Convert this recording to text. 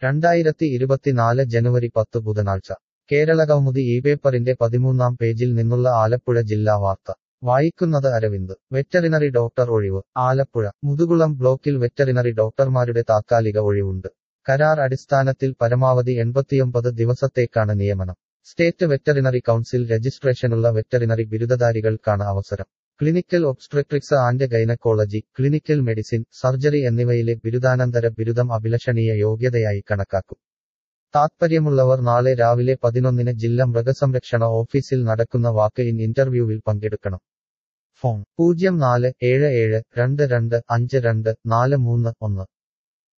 രണ്ടായിരത്തി ഇരുപത്തിനാല് ജനുവരി പത്ത് ബുധനാഴ്ച കേരളകൗമുദി ഈ പേപ്പറിന്റെ പതിമൂന്നാം പേജിൽ നിന്നുള്ള ആലപ്പുഴ ജില്ലാ വാർത്ത വായിക്കുന്നത് അരവിന്ദ് വെറ്ററിനറി ഡോക്ടർ ഒഴിവ് ആലപ്പുഴ മുതുകുളം ബ്ലോക്കിൽ വെറ്ററിനറി ഡോക്ടർമാരുടെ താത്കാലിക ഒഴിവുണ്ട് കരാർ അടിസ്ഥാനത്തിൽ പരമാവധി എൺപത്തിയൊമ്പത് ദിവസത്തേക്കാണ് നിയമനം സ്റ്റേറ്റ് വെറ്ററിനറി കൗൺസിൽ രജിസ്ട്രേഷനുള്ള വെറ്ററിനറി ബിരുദധാരികൾക്കാണ് അവസരം clinical obstetrics and gynaecology clinical medicine surgery എന്നിവയിലെ ബിരുദാനന്തര ബിരുദം അഭിലഷണീയ യോഗ്യതയായി കണക്കാക്കും താത്പര്യമുള്ളവർ നാളെ രാവിലെ പതിനൊന്നിന് ജില്ലാ മൃഗസംരക്ഷണ ഓഫീസിൽ നടക്കുന്ന വാക്ക് ഇൻ ഇന്റർവ്യൂവിൽ പങ്കെടുക്കണം ഫോൺ പൂജ്യം നാല് ഏഴ് ഏഴ് രണ്ട് രണ്ട് അഞ്ച് രണ്ട് നാല് മൂന്ന് ഒന്ന്